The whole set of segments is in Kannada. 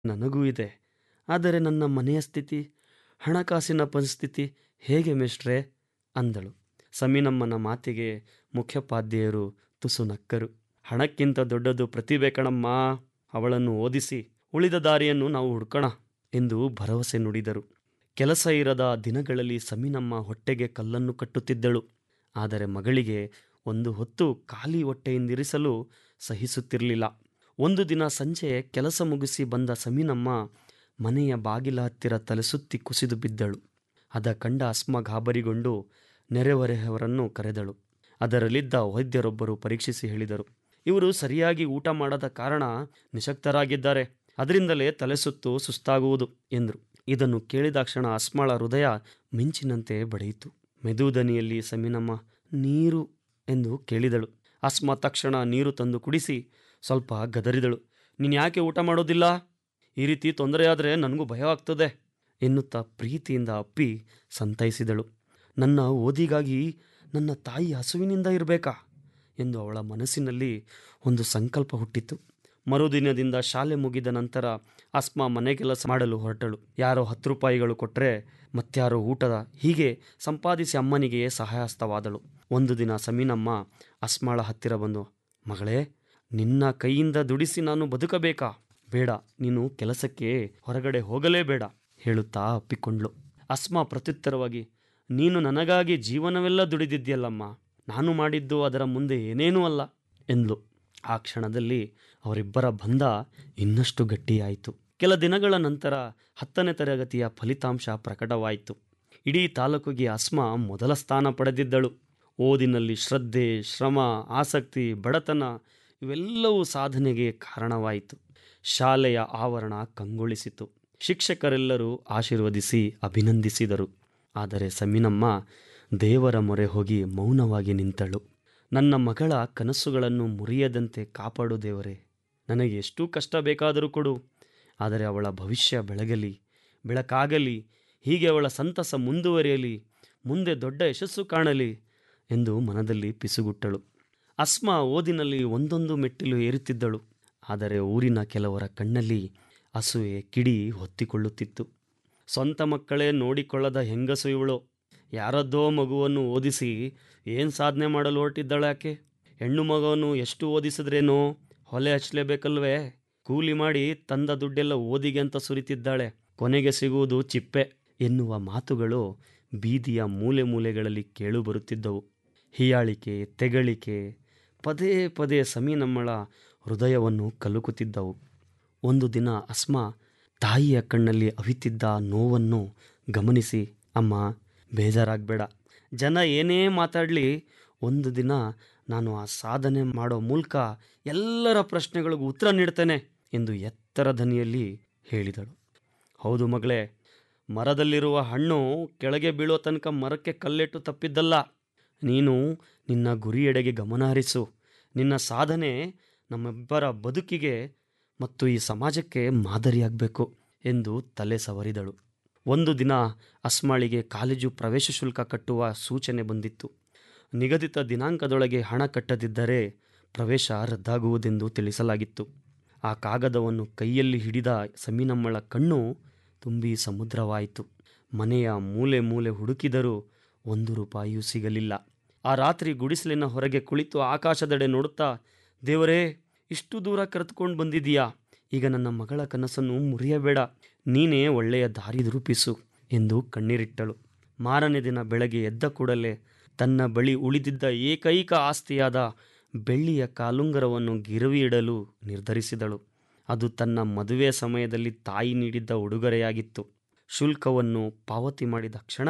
ನನಗೂ ಇದೆ ಆದರೆ ನನ್ನ ಮನೆಯ ಸ್ಥಿತಿ ಹಣಕಾಸಿನ ಪರಿಸ್ಥಿತಿ ಹೇಗೆ ಮೆಷ್ಟ್ರೆ ಅಂದಳು ಸಮೀನಮ್ಮನ ಮಾತಿಗೆ ಮುಖ್ಯೋಪಾಧ್ಯಾಯರು ತುಸು ನಕ್ಕರು ಹಣಕ್ಕಿಂತ ದೊಡ್ಡದು ಪ್ರತಿಭೆ ಕಣಮ್ಮ ಅವಳನ್ನು ಓದಿಸಿ ಉಳಿದ ದಾರಿಯನ್ನು ನಾವು ಹುಡ್ಕೋಣ ಎಂದು ಭರವಸೆ ನುಡಿದರು ಕೆಲಸ ಇರದ ದಿನಗಳಲ್ಲಿ ಸಮೀನಮ್ಮ ಹೊಟ್ಟೆಗೆ ಕಲ್ಲನ್ನು ಕಟ್ಟುತ್ತಿದ್ದಳು ಆದರೆ ಮಗಳಿಗೆ ಒಂದು ಹೊತ್ತು ಖಾಲಿ ಹೊಟ್ಟೆಯಿಂದಿರಿಸಲು ಸಹಿಸುತ್ತಿರಲಿಲ್ಲ ಒಂದು ದಿನ ಸಂಜೆ ಕೆಲಸ ಮುಗಿಸಿ ಬಂದ ಸಮೀನಮ್ಮ ಮನೆಯ ಬಾಗಿಲ ಹತ್ತಿರ ತಲೆಸುತ್ತಿ ಕುಸಿದು ಬಿದ್ದಳು ಅದ ಕಂಡ ಅಸ್ಮ ಗಾಬರಿಗೊಂಡು ನೆರೆಹೊರೆಯವರನ್ನು ಕರೆದಳು ಅದರಲ್ಲಿದ್ದ ವೈದ್ಯರೊಬ್ಬರು ಪರೀಕ್ಷಿಸಿ ಹೇಳಿದರು ಇವರು ಸರಿಯಾಗಿ ಊಟ ಮಾಡದ ಕಾರಣ ನಿಶಕ್ತರಾಗಿದ್ದಾರೆ ಅದರಿಂದಲೇ ತಲೆಸುತ್ತು ಸುಸ್ತಾಗುವುದು ಎಂದರು ಇದನ್ನು ಕೇಳಿದಾಕ್ಷಣ ಅಸ್ಮಾಳ ಹೃದಯ ಮಿಂಚಿನಂತೆ ಬಡಿಯಿತು ಮೆದುದನಿಯಲ್ಲಿ ಸಮೀನಮ್ಮ ನೀರು ಎಂದು ಕೇಳಿದಳು ಅಸ್ಮ ತಕ್ಷಣ ನೀರು ತಂದು ಕುಡಿಸಿ ಸ್ವಲ್ಪ ಗದರಿದಳು ನೀನು ಯಾಕೆ ಊಟ ಮಾಡೋದಿಲ್ಲ ಈ ರೀತಿ ತೊಂದರೆಯಾದರೆ ನನಗೂ ಭಯವಾಗ್ತದೆ ಎನ್ನುತ್ತಾ ಪ್ರೀತಿಯಿಂದ ಅಪ್ಪಿ ಸಂತೈಸಿದಳು ನನ್ನ ಓದಿಗಾಗಿ ನನ್ನ ತಾಯಿ ಹಸುವಿನಿಂದ ಇರಬೇಕಾ ಎಂದು ಅವಳ ಮನಸ್ಸಿನಲ್ಲಿ ಒಂದು ಸಂಕಲ್ಪ ಹುಟ್ಟಿತು ಮರುದಿನದಿಂದ ಶಾಲೆ ಮುಗಿದ ನಂತರ ಅಸ್ಮಾ ಮನೆ ಕೆಲಸ ಮಾಡಲು ಹೊರಟಳು ಯಾರೋ ಹತ್ತು ರೂಪಾಯಿಗಳು ಕೊಟ್ಟರೆ ಮತ್ಯಾರೋ ಊಟದ ಹೀಗೆ ಸಂಪಾದಿಸಿ ಅಮ್ಮನಿಗೆ ಸಹಾಯಸ್ತವಾದಳು ಒಂದು ದಿನ ಸಮೀನಮ್ಮ ಅಸ್ಮಾಳ ಹತ್ತಿರ ಬಂದು ಮಗಳೇ ನಿನ್ನ ಕೈಯಿಂದ ದುಡಿಸಿ ನಾನು ಬದುಕಬೇಕಾ ಬೇಡ ನೀನು ಕೆಲಸಕ್ಕೆ ಹೊರಗಡೆ ಹೋಗಲೇಬೇಡ ಹೇಳುತ್ತಾ ಅಪ್ಪಿಕೊಂಡ್ಳು ಅಸ್ಮಾ ಪ್ರತ್ಯುತ್ತರವಾಗಿ ನೀನು ನನಗಾಗಿ ಜೀವನವೆಲ್ಲ ದುಡಿದಿದ್ಯಲ್ಲಮ್ಮ ನಾನು ಮಾಡಿದ್ದು ಅದರ ಮುಂದೆ ಏನೇನೂ ಅಲ್ಲ ಎಂದ್ಲು ಆ ಕ್ಷಣದಲ್ಲಿ ಅವರಿಬ್ಬರ ಬಂಧ ಇನ್ನಷ್ಟು ಗಟ್ಟಿಯಾಯಿತು ಕೆಲ ದಿನಗಳ ನಂತರ ಹತ್ತನೇ ತರಗತಿಯ ಫಲಿತಾಂಶ ಪ್ರಕಟವಾಯಿತು ಇಡೀ ತಾಲೂಕಿಗೆ ಅಸ್ಮಾ ಮೊದಲ ಸ್ಥಾನ ಪಡೆದಿದ್ದಳು ಓದಿನಲ್ಲಿ ಶ್ರದ್ಧೆ ಶ್ರಮ ಆಸಕ್ತಿ ಬಡತನ ಇವೆಲ್ಲವೂ ಸಾಧನೆಗೆ ಕಾರಣವಾಯಿತು ಶಾಲೆಯ ಆವರಣ ಕಂಗೊಳಿಸಿತು ಶಿಕ್ಷಕರೆಲ್ಲರೂ ಆಶೀರ್ವದಿಸಿ ಅಭಿನಂದಿಸಿದರು ಆದರೆ ಸಮೀನಮ್ಮ ದೇವರ ಮೊರೆ ಹೋಗಿ ಮೌನವಾಗಿ ನಿಂತಳು ನನ್ನ ಮಗಳ ಕನಸುಗಳನ್ನು ಮುರಿಯದಂತೆ ಕಾಪಾಡು ದೇವರೇ ನನಗೆ ಎಷ್ಟು ಕಷ್ಟ ಬೇಕಾದರೂ ಕೊಡು ಆದರೆ ಅವಳ ಭವಿಷ್ಯ ಬೆಳಗಲಿ ಬೆಳಕಾಗಲಿ ಹೀಗೆ ಅವಳ ಸಂತಸ ಮುಂದುವರಿಯಲಿ ಮುಂದೆ ದೊಡ್ಡ ಯಶಸ್ಸು ಕಾಣಲಿ ಎಂದು ಮನದಲ್ಲಿ ಪಿಸುಗುಟ್ಟಳು ಅಸ್ಮಾ ಓದಿನಲ್ಲಿ ಒಂದೊಂದು ಮೆಟ್ಟಿಲು ಏರುತ್ತಿದ್ದಳು ಆದರೆ ಊರಿನ ಕೆಲವರ ಕಣ್ಣಲ್ಲಿ ಅಸೂಯೆ ಕಿಡಿ ಹೊತ್ತಿಕೊಳ್ಳುತ್ತಿತ್ತು ಸ್ವಂತ ಮಕ್ಕಳೇ ನೋಡಿಕೊಳ್ಳದ ಹೆಂಗಸು ಇವಳು ಯಾರದ್ದೋ ಮಗುವನ್ನು ಓದಿಸಿ ಏನು ಸಾಧನೆ ಮಾಡಲು ಹೊರಟಿದ್ದಾಳೆ ಆಕೆ ಹೆಣ್ಣು ಮಗವನ್ನು ಎಷ್ಟು ಓದಿಸಿದ್ರೇನೋ ಹೊಲೆ ಹಚ್ಚಲೇಬೇಕಲ್ವೇ ಕೂಲಿ ಮಾಡಿ ತಂದ ದುಡ್ಡೆಲ್ಲ ಓದಿಗೆ ಅಂತ ಸುರಿತಿದ್ದಾಳೆ ಕೊನೆಗೆ ಸಿಗುವುದು ಚಿಪ್ಪೆ ಎನ್ನುವ ಮಾತುಗಳು ಬೀದಿಯ ಮೂಲೆ ಮೂಲೆಗಳಲ್ಲಿ ಕೇಳುಬರುತ್ತಿದ್ದವು ಹೀಯಾಳಿಕೆ ತೆಗಳಿಕೆ ಪದೇ ಪದೇ ಸಮೀನಮ್ಮಳ ಹೃದಯವನ್ನು ಕಲುಕುತ್ತಿದ್ದವು ಒಂದು ದಿನ ಅಸ್ಮಾ ತಾಯಿಯ ಕಣ್ಣಲ್ಲಿ ಅವಿತಿದ್ದ ನೋವನ್ನು ಗಮನಿಸಿ ಅಮ್ಮ ಬೇಜಾರಾಗಬೇಡ ಜನ ಏನೇ ಮಾತಾಡಲಿ ಒಂದು ದಿನ ನಾನು ಆ ಸಾಧನೆ ಮಾಡೋ ಮೂಲಕ ಎಲ್ಲರ ಪ್ರಶ್ನೆಗಳಿಗೂ ಉತ್ತರ ನೀಡ್ತೇನೆ ಎಂದು ಎತ್ತರ ಧ್ವನಿಯಲ್ಲಿ ಹೇಳಿದಳು ಹೌದು ಮಗಳೇ ಮರದಲ್ಲಿರುವ ಹಣ್ಣು ಕೆಳಗೆ ಬೀಳೋ ತನಕ ಮರಕ್ಕೆ ಕಲ್ಲೆಟ್ಟು ತಪ್ಪಿದ್ದಲ್ಲ ನೀನು ನಿನ್ನ ಗುರಿಯೆಡೆಗೆ ಗಮನ ಹರಿಸು ನಿನ್ನ ಸಾಧನೆ ನಮ್ಮಿಬ್ಬರ ಬದುಕಿಗೆ ಮತ್ತು ಈ ಸಮಾಜಕ್ಕೆ ಮಾದರಿಯಾಗಬೇಕು ಎಂದು ತಲೆ ಸವರಿದಳು ಒಂದು ದಿನ ಅಸ್ಮಾಳಿಗೆ ಕಾಲೇಜು ಪ್ರವೇಶ ಶುಲ್ಕ ಕಟ್ಟುವ ಸೂಚನೆ ಬಂದಿತ್ತು ನಿಗದಿತ ದಿನಾಂಕದೊಳಗೆ ಹಣ ಕಟ್ಟದಿದ್ದರೆ ಪ್ರವೇಶ ರದ್ದಾಗುವುದೆಂದು ತಿಳಿಸಲಾಗಿತ್ತು ಆ ಕಾಗದವನ್ನು ಕೈಯಲ್ಲಿ ಹಿಡಿದ ಸಮೀನಮ್ಮಳ ಕಣ್ಣು ತುಂಬಿ ಸಮುದ್ರವಾಯಿತು ಮನೆಯ ಮೂಲೆ ಮೂಲೆ ಹುಡುಕಿದರೂ ಒಂದು ರೂಪಾಯಿಯೂ ಸಿಗಲಿಲ್ಲ ಆ ರಾತ್ರಿ ಗುಡಿಸಲಿನ ಹೊರಗೆ ಕುಳಿತು ಆಕಾಶದೆಡೆ ನೋಡುತ್ತಾ ದೇವರೇ ಇಷ್ಟು ದೂರ ಕರೆದುಕೊಂಡು ಬಂದಿದೀಯಾ ಈಗ ನನ್ನ ಮಗಳ ಕನಸನ್ನು ಮುರಿಯಬೇಡ ನೀನೇ ಒಳ್ಳೆಯ ದಾರಿ ರೂಪಿಸು ಎಂದು ಕಣ್ಣೀರಿಟ್ಟಳು ಮಾರನೇ ದಿನ ಬೆಳಗ್ಗೆ ಎದ್ದ ಕೂಡಲೇ ತನ್ನ ಬಳಿ ಉಳಿದಿದ್ದ ಏಕೈಕ ಆಸ್ತಿಯಾದ ಬೆಳ್ಳಿಯ ಕಾಲುಂಗರವನ್ನು ಗಿರವಿ ಇಡಲು ನಿರ್ಧರಿಸಿದಳು ಅದು ತನ್ನ ಮದುವೆ ಸಮಯದಲ್ಲಿ ತಾಯಿ ನೀಡಿದ್ದ ಉಡುಗೊರೆಯಾಗಿತ್ತು ಶುಲ್ಕವನ್ನು ಪಾವತಿ ಮಾಡಿದ ಕ್ಷಣ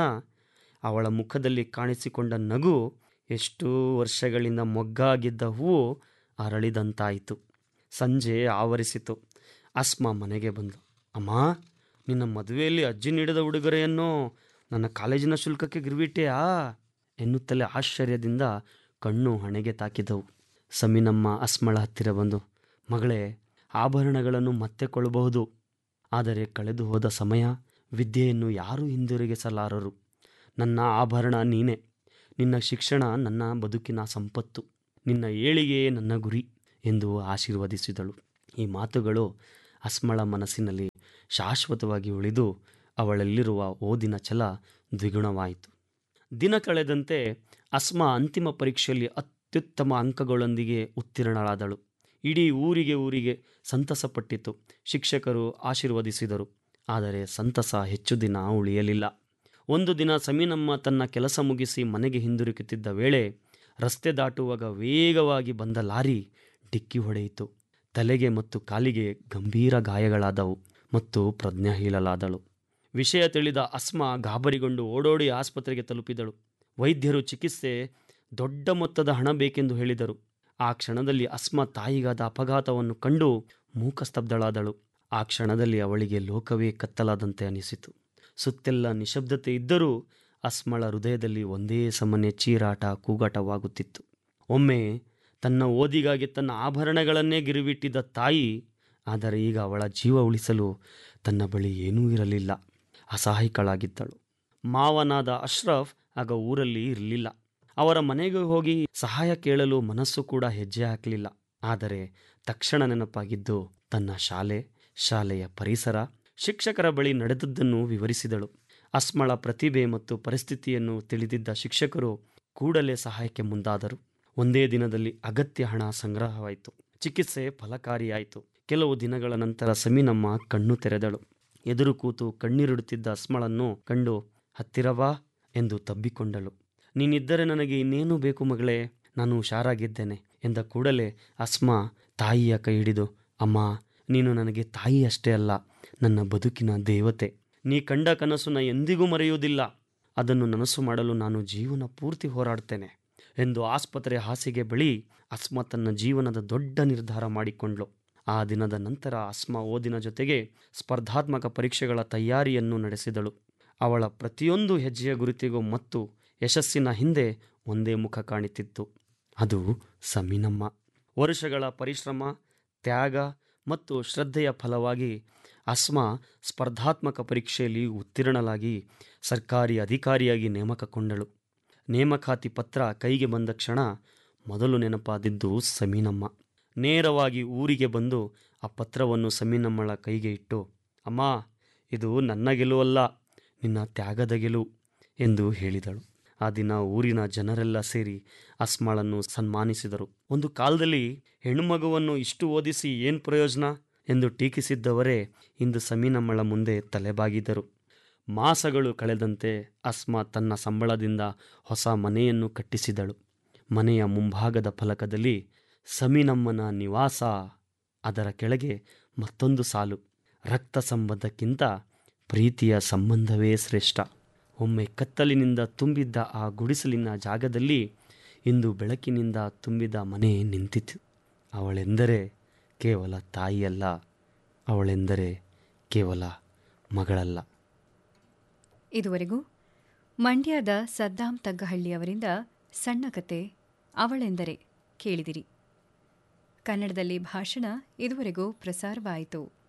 ಅವಳ ಮುಖದಲ್ಲಿ ಕಾಣಿಸಿಕೊಂಡ ನಗು ಎಷ್ಟು ವರ್ಷಗಳಿಂದ ಮೊಗ್ಗಾಗಿದ್ದ ಹೂವು ಅರಳಿದಂತಾಯಿತು ಸಂಜೆ ಆವರಿಸಿತು ಅಸ್ಮಾ ಮನೆಗೆ ಬಂದು ಅಮ್ಮ ನಿನ್ನ ಮದುವೆಯಲ್ಲಿ ಅಜ್ಜಿ ನೀಡಿದ ಉಡುಗೊರೆಯನ್ನು ನನ್ನ ಕಾಲೇಜಿನ ಶುಲ್ಕಕ್ಕೆ ಗಿರ್ವಿಟ್ಟೆಯಾ ಎನ್ನುತ್ತಲೇ ಆಶ್ಚರ್ಯದಿಂದ ಕಣ್ಣು ಹಣೆಗೆ ತಾಕಿದವು ಸಮೀನಮ್ಮ ಅಸ್ಮಳ ಹತ್ತಿರ ಬಂದು ಮಗಳೇ ಆಭರಣಗಳನ್ನು ಮತ್ತೆ ಕೊಳ್ಳಬಹುದು ಆದರೆ ಕಳೆದು ಹೋದ ಸಮಯ ವಿದ್ಯೆಯನ್ನು ಯಾರೂ ಹಿಂದಿರುಗಿಸಲಾರರು ನನ್ನ ಆಭರಣ ನೀನೇ ನಿನ್ನ ಶಿಕ್ಷಣ ನನ್ನ ಬದುಕಿನ ಸಂಪತ್ತು ನಿನ್ನ ಏಳಿಗೆಯೇ ನನ್ನ ಗುರಿ ಎಂದು ಆಶೀರ್ವದಿಸಿದಳು ಈ ಮಾತುಗಳು ಅಸ್ಮಳ ಮನಸ್ಸಿನಲ್ಲಿ ಶಾಶ್ವತವಾಗಿ ಉಳಿದು ಅವಳಲ್ಲಿರುವ ಓದಿನ ಛಲ ದ್ವಿಗುಣವಾಯಿತು ದಿನ ಕಳೆದಂತೆ ಅಸ್ಮಾ ಅಂತಿಮ ಪರೀಕ್ಷೆಯಲ್ಲಿ ಅತ್ಯುತ್ತಮ ಅಂಕಗಳೊಂದಿಗೆ ಉತ್ತೀರ್ಣಳಾದಳು ಇಡೀ ಊರಿಗೆ ಊರಿಗೆ ಸಂತಸಪಟ್ಟಿತು ಶಿಕ್ಷಕರು ಆಶೀರ್ವದಿಸಿದರು ಆದರೆ ಸಂತಸ ಹೆಚ್ಚು ದಿನ ಉಳಿಯಲಿಲ್ಲ ಒಂದು ದಿನ ಸಮೀನಮ್ಮ ತನ್ನ ಕೆಲಸ ಮುಗಿಸಿ ಮನೆಗೆ ಹಿಂದಿರುಗುತ್ತಿದ್ದ ವೇಳೆ ರಸ್ತೆ ದಾಟುವಾಗ ವೇಗವಾಗಿ ಬಂದ ಲಾರಿ ಡಿಕ್ಕಿ ಹೊಡೆಯಿತು ತಲೆಗೆ ಮತ್ತು ಕಾಲಿಗೆ ಗಂಭೀರ ಗಾಯಗಳಾದವು ಮತ್ತು ಪ್ರಜ್ಞಾಹೀನಲಾದಳು ವಿಷಯ ತಿಳಿದ ಅಸ್ಮಾ ಗಾಬರಿಗೊಂಡು ಓಡೋಡಿ ಆಸ್ಪತ್ರೆಗೆ ತಲುಪಿದಳು ವೈದ್ಯರು ಚಿಕಿತ್ಸೆ ದೊಡ್ಡ ಮೊತ್ತದ ಹಣ ಬೇಕೆಂದು ಹೇಳಿದರು ಆ ಕ್ಷಣದಲ್ಲಿ ಅಸ್ಮಾ ತಾಯಿಗಾದ ಅಪಘಾತವನ್ನು ಕಂಡು ಮೂಕಸ್ತಬ್ಧಳಾದಳು ಆ ಕ್ಷಣದಲ್ಲಿ ಅವಳಿಗೆ ಲೋಕವೇ ಕತ್ತಲಾದಂತೆ ಅನಿಸಿತು ಸುತ್ತೆಲ್ಲ ನಿಶಬ್ದತೆ ಇದ್ದರೂ ಅಸ್ಮಳ ಹೃದಯದಲ್ಲಿ ಒಂದೇ ಸಮನೆ ಚೀರಾಟ ಕೂಗಾಟವಾಗುತ್ತಿತ್ತು ಒಮ್ಮೆ ತನ್ನ ಓದಿಗಾಗಿ ತನ್ನ ಆಭರಣಗಳನ್ನೇ ಗಿರುವಿಟ್ಟಿದ್ದ ತಾಯಿ ಆದರೆ ಈಗ ಅವಳ ಜೀವ ಉಳಿಸಲು ತನ್ನ ಬಳಿ ಏನೂ ಇರಲಿಲ್ಲ ಅಸಹಾಯಕಳಾಗಿದ್ದಳು ಮಾವನಾದ ಅಶ್ರಫ್ ಆಗ ಊರಲ್ಲಿ ಇರಲಿಲ್ಲ ಅವರ ಮನೆಗೆ ಹೋಗಿ ಸಹಾಯ ಕೇಳಲು ಮನಸ್ಸು ಕೂಡ ಹೆಜ್ಜೆ ಹಾಕಲಿಲ್ಲ ಆದರೆ ತಕ್ಷಣ ನೆನಪಾಗಿದ್ದು ತನ್ನ ಶಾಲೆ ಶಾಲೆಯ ಪರಿಸರ ಶಿಕ್ಷಕರ ಬಳಿ ನಡೆದದ್ದನ್ನು ವಿವರಿಸಿದಳು ಅಸ್ಮಳ ಪ್ರತಿಭೆ ಮತ್ತು ಪರಿಸ್ಥಿತಿಯನ್ನು ತಿಳಿದಿದ್ದ ಶಿಕ್ಷಕರು ಕೂಡಲೇ ಸಹಾಯಕ್ಕೆ ಮುಂದಾದರು ಒಂದೇ ದಿನದಲ್ಲಿ ಅಗತ್ಯ ಹಣ ಸಂಗ್ರಹವಾಯಿತು ಚಿಕಿತ್ಸೆ ಫಲಕಾರಿಯಾಯಿತು ಕೆಲವು ದಿನಗಳ ನಂತರ ಸಮೀನಮ್ಮ ಕಣ್ಣು ತೆರೆದಳು ಎದುರು ಕೂತು ಕಣ್ಣೀರಿಡುತ್ತಿದ್ದ ಅಸ್ಮಳನ್ನು ಕಂಡು ಹತ್ತಿರವಾ ಎಂದು ತಬ್ಬಿಕೊಂಡಳು ನೀನಿದ್ದರೆ ನನಗೆ ಇನ್ನೇನು ಬೇಕು ಮಗಳೇ ನಾನು ಹುಷಾರಾಗಿದ್ದೇನೆ ಎಂದ ಕೂಡಲೇ ಅಸ್ಮಾ ತಾಯಿಯ ಕೈ ಹಿಡಿದು ಅಮ್ಮ ನೀನು ನನಗೆ ತಾಯಿ ಅಷ್ಟೇ ಅಲ್ಲ ನನ್ನ ಬದುಕಿನ ದೇವತೆ ನೀ ಕಂಡ ಕನಸು ನಾ ಎಂದಿಗೂ ಮರೆಯುವುದಿಲ್ಲ ಅದನ್ನು ನನಸು ಮಾಡಲು ನಾನು ಜೀವನ ಪೂರ್ತಿ ಹೋರಾಡ್ತೇನೆ ಎಂದು ಆಸ್ಪತ್ರೆ ಹಾಸಿಗೆ ಬಳಿ ಅಸ್ಮಾ ತನ್ನ ಜೀವನದ ದೊಡ್ಡ ನಿರ್ಧಾರ ಮಾಡಿಕೊಂಡ್ಳು ಆ ದಿನದ ನಂತರ ಅಸ್ಮಾ ಓದಿನ ಜೊತೆಗೆ ಸ್ಪರ್ಧಾತ್ಮಕ ಪರೀಕ್ಷೆಗಳ ತಯಾರಿಯನ್ನು ನಡೆಸಿದಳು ಅವಳ ಪ್ರತಿಯೊಂದು ಹೆಜ್ಜೆಯ ಗುರುತಿಗೂ ಮತ್ತು ಯಶಸ್ಸಿನ ಹಿಂದೆ ಒಂದೇ ಮುಖ ಕಾಣುತ್ತಿತ್ತು ಅದು ಸಮೀನಮ್ಮ ವರ್ಷಗಳ ಪರಿಶ್ರಮ ತ್ಯಾಗ ಮತ್ತು ಶ್ರದ್ಧೆಯ ಫಲವಾಗಿ ಅಸ್ಮಾ ಸ್ಪರ್ಧಾತ್ಮಕ ಪರೀಕ್ಷೆಯಲ್ಲಿ ಉತ್ತೀರ್ಣಲಾಗಿ ಸರ್ಕಾರಿ ಅಧಿಕಾರಿಯಾಗಿ ನೇಮಕಗೊಂಡಳು ನೇಮಕಾತಿ ಪತ್ರ ಕೈಗೆ ಬಂದ ಕ್ಷಣ ಮೊದಲು ನೆನಪಾದಿದ್ದು ಸಮೀನಮ್ಮ ನೇರವಾಗಿ ಊರಿಗೆ ಬಂದು ಆ ಪತ್ರವನ್ನು ಸಮೀನಮ್ಮಳ ಕೈಗೆ ಇಟ್ಟು ಅಮ್ಮ ಇದು ನನ್ನ ಗೆಲುವಲ್ಲ ನಿನ್ನ ತ್ಯಾಗದ ಗೆಲುವು ಎಂದು ಹೇಳಿದಳು ಆ ದಿನ ಊರಿನ ಜನರೆಲ್ಲ ಸೇರಿ ಅಸ್ಮಾಳನ್ನು ಸನ್ಮಾನಿಸಿದರು ಒಂದು ಕಾಲದಲ್ಲಿ ಹೆಣ್ಣುಮಗುವನ್ನು ಇಷ್ಟು ಓದಿಸಿ ಏನು ಪ್ರಯೋಜನ ಎಂದು ಟೀಕಿಸಿದ್ದವರೇ ಇಂದು ಸಮೀನಮ್ಮಳ ಮುಂದೆ ತಲೆಬಾಗಿದರು ಮಾಸಗಳು ಕಳೆದಂತೆ ಅಸ್ಮಾ ತನ್ನ ಸಂಬಳದಿಂದ ಹೊಸ ಮನೆಯನ್ನು ಕಟ್ಟಿಸಿದಳು ಮನೆಯ ಮುಂಭಾಗದ ಫಲಕದಲ್ಲಿ ಸಮೀನಮ್ಮನ ನಿವಾಸ ಅದರ ಕೆಳಗೆ ಮತ್ತೊಂದು ಸಾಲು ರಕ್ತ ಸಂಬಂಧಕ್ಕಿಂತ ಪ್ರೀತಿಯ ಸಂಬಂಧವೇ ಶ್ರೇಷ್ಠ ಒಮ್ಮೆ ಕತ್ತಲಿನಿಂದ ತುಂಬಿದ್ದ ಆ ಗುಡಿಸಲಿನ ಜಾಗದಲ್ಲಿ ಇಂದು ಬೆಳಕಿನಿಂದ ತುಂಬಿದ ಮನೆ ನಿಂತಿತು ಅವಳೆಂದರೆ ಕೇವಲ ತಾಯಿಯಲ್ಲ ಅವಳೆಂದರೆ ಕೇವಲ ಮಗಳಲ್ಲ ಇದುವರೆಗೂ ಮಂಡ್ಯದ ಸದ್ದಾಂ ತಗ್ಗಹಳ್ಳಿ ಅವರಿಂದ ಸಣ್ಣ ಕತೆ ಅವಳೆಂದರೆ ಕೇಳಿದಿರಿ ಕನ್ನಡದಲ್ಲಿ ಭಾಷಣ ಇದುವರೆಗೂ ಪ್ರಸಾರವಾಯಿತು